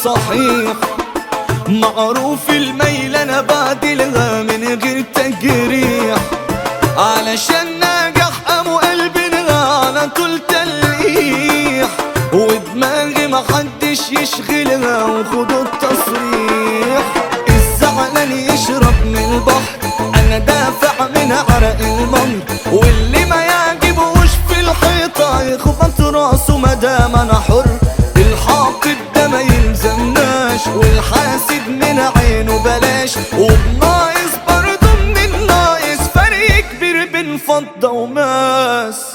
صحيح معروف الميل انا بعدلها من غير تجريح علشان ناجح قاموا قلبنا على طول تلقيح ودماغي محدش يشغلها وخدوا التصريح الزعلان يشرب من البحر انا دافع من عرق المر واللي ما يعجبوش في الحيطة يخبط راسه مدام انا حر الحاقد ده ما يلزمناش والحاسد من عينه بلاش وبناقص برضه من الناقص فرق كبير بين فضة وماس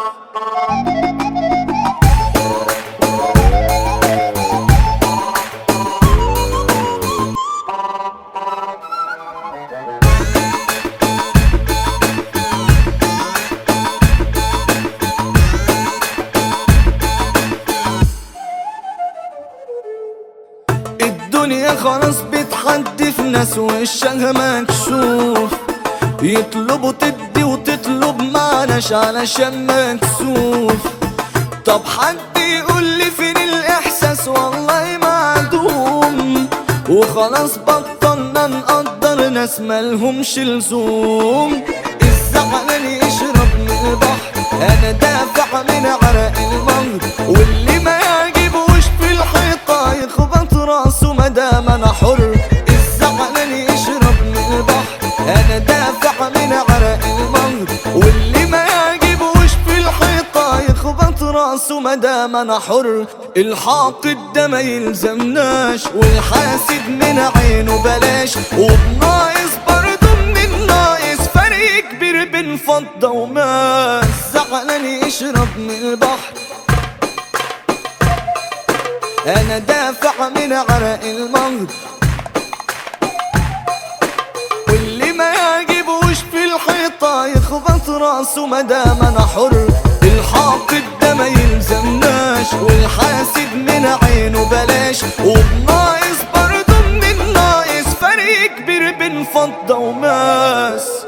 الدنيا خلاص بتحدف ناس وشها مكشوف يطلبوا تدي وتطلب معناش علشان مكسوف طب حد يقول لي فين الاحساس والله معدوم وخلاص بطلنا نقدر ناس مالهمش لزوم الزعلان يشرب من البحر انا دافع من عرق المهر واللي ما يعجبوش في الحيطة يخبط راسه مدام انا حر الزعلان يشرب من البحر انا دافع من عرق المهر واللي ما يعجبوش في الحيطة يخبط راسه مدام انا حر الحاقد ده ما يلزمناش والحاسد من عينه بلاش وبناقص برضه من الناقص فرق كبير بين فضة وماس زعلان يشرب من البحر انا دافع من عرق المهر واللي ما يعجبوش في الحيطة يخبط راسه مدام انا حر الحاقد ده ما يلزمناش والحاسد من عينه بلاش وبناقص برضه من الناقص فرق كبير بين فضة وماس